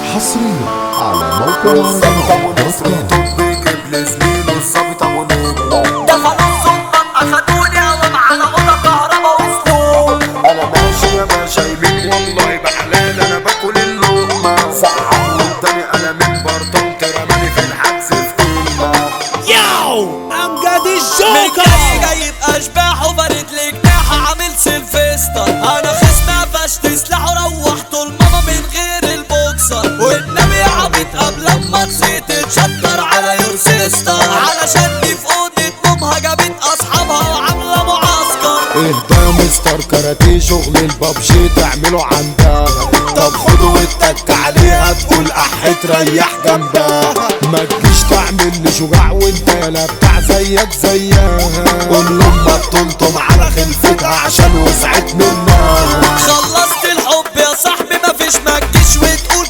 حصريا على موقع مهرجانات دوت كوم. دخلوا السلطان اخدوني قوم على اوضه كهربا واسلوب انا ماشي يا باشا يمين والله بحلال انا باكل اللقمه صعب قدامي انا من برطان رماني في الحجز في كلمه ياو امجد من الجوكر جاي جايب اشباح وفرد لي جناح عامل سيلفستر انا خصم قفشت سلاحه روحته الماما من غير البوكسر والنبي عبيط قبل اما نسيت اتشطر على يور سيستر علشان دي في اوضه نومها جابت اصحابها وعامله معسكر اهدى يا مستر كاراتيه شغل البابجي تعمله عندها طب خد واتك عليها تقول اح تريح جنبها ما تجيش تعمل لي شجاع وانت يالا بتاع زيك زيها قول لما تلطم على خلفتها عشان وسعت منها خلصت الحب يا صاحبي مفيش ما تجيش وتقول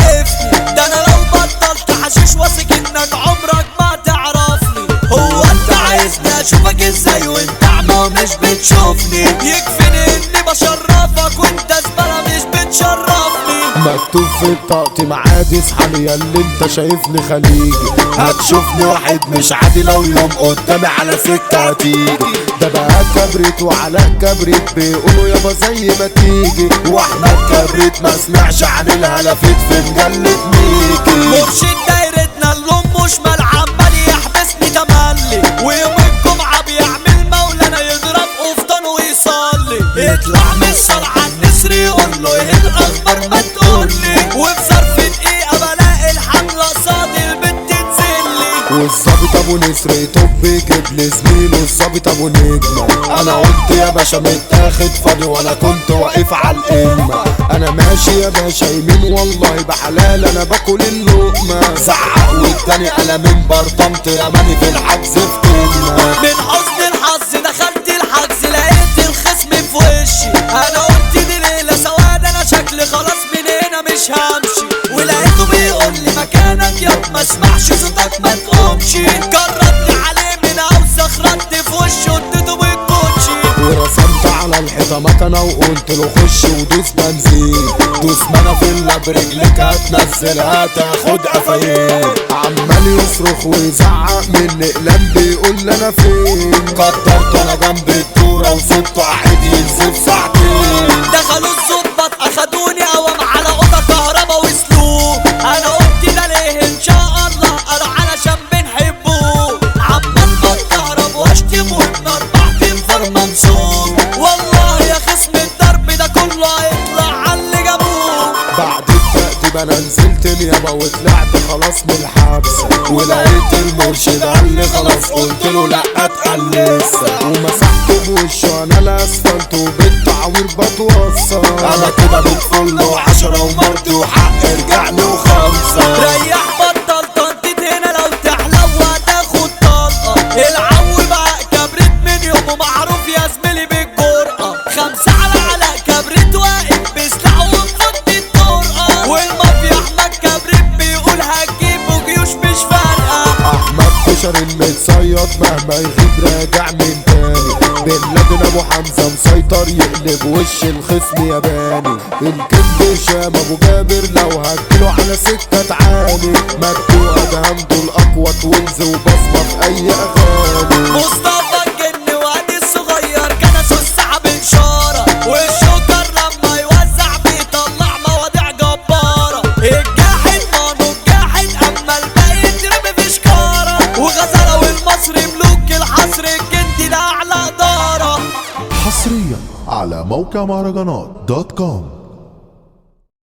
كيفني ده انا لو بطلت حشيش واثق انك عمرك ما تعرفني هو انت عايزني اشوفك ازاي وانت اعمى ومش بتشوفني يكفيني اني بشرفك وانت زبالة مش بتشرفني مكتوب في بطاقتي معادي اصحى يا اللي انت شايفني خليجي هتشوفني واحد مش عادي لو يوم قدامي على سكة هتيجي ده بقى كبريت وعلاء كبريت بيقولوا يابا زي ما تيجي واحمد كبريت ما سمعش عن الهلافيت في مجلة ميكي مرشد دايرتنا اللي مش مال عمال يحبسني تملي ويوم الجمعة بيعمل مولانا يضرب قفطان ويصلي يطلع من الصلاة على النسر يقول له ايه الاخبار ما تقولي وفي ظرف دقيقة بلاقي الحملة قصاد البنت تنزلي والظابط ابو نسر يطب يجيب لي زميله الظابط ابو نجمة انا قلت يا باشا متاخد فاضي وانا كنت واقف على القمة انا ماشي يا باشا يمين والله بحلال انا باكل اللقمة زعق والتاني انا من برطمت رماني في الحجز في كلمة من حسن الحظ دخلت الحجز لقيت الخصم في وشي انا قلت دي ليله سواد انا شكلي خلاص من هنا مش همشي ولقيته بيقول لي مكانك يا ما اسمعش صوتك ما تقومش جربت عليه من اوسخ رد في وشه اديته بالكوتشي ورسمت على الحيطة مكنة وقلت له خش ودوس بنزين دوس منا في اللي برجلك هتنزلها تاخد قفايين عمال يصرخ ويزعق من اقلام بيقول لي انا فين قدرت انا جنب الدورة وسبته قاعد ينزف ساعتين دخلوا الظباط اخدوني قوم على اوضه كهربا واسلوب انا قلت ده ليه ان شاء الله قالوا علشان بنحبوه عمال بتكهرب واشتم والنار تنفر منصوب والله يا خصم الضرب ده كله هيطلع على اللي جابوه بعد التأديب انا نزلت اليابا وطلعت خلاص من الحبس ولقيت المرشد قال لي خلاص قلت له لا اتقل لسه ومسحت بوشه انا الاسفلت وبالتعوير بتوصل انا كده بتفل وعشرة ومرضي وحق رجعني وخمسة ريح بطل تنطيط هنا لو تحلو هتاخد طلقة العو بقى كبريت من يومه معروف يا زميلي بالجرأة خمسة على علاء كبريت واقف بيسلع ومفضي الطرقة والمافيا احمد كبريت بيقول هتجيبوا جيوش مش فارقة احمد كشري المتصيد مهما يغيب راجع من تاني بن لادن ابو حمزه مسيطر يقلب وش الخصم ياباني الكذب هشام ابو جابر لو هتجيله على سكه تعاني مكتوب ادهم دول اقوى توينز وبصمه في اي اغاني مصطفى الجن وادي الصغير كان السحب انشارة والشوكر لما يوزع بيطلع مواضيع جبارة الجاحد مانو الجاحد اما الباقي يترمي في شكارة وغزالة والمصري ملوك الحصر الجندي ده اعلى ادارة حصريا على موقع مهرجانات دوت كوم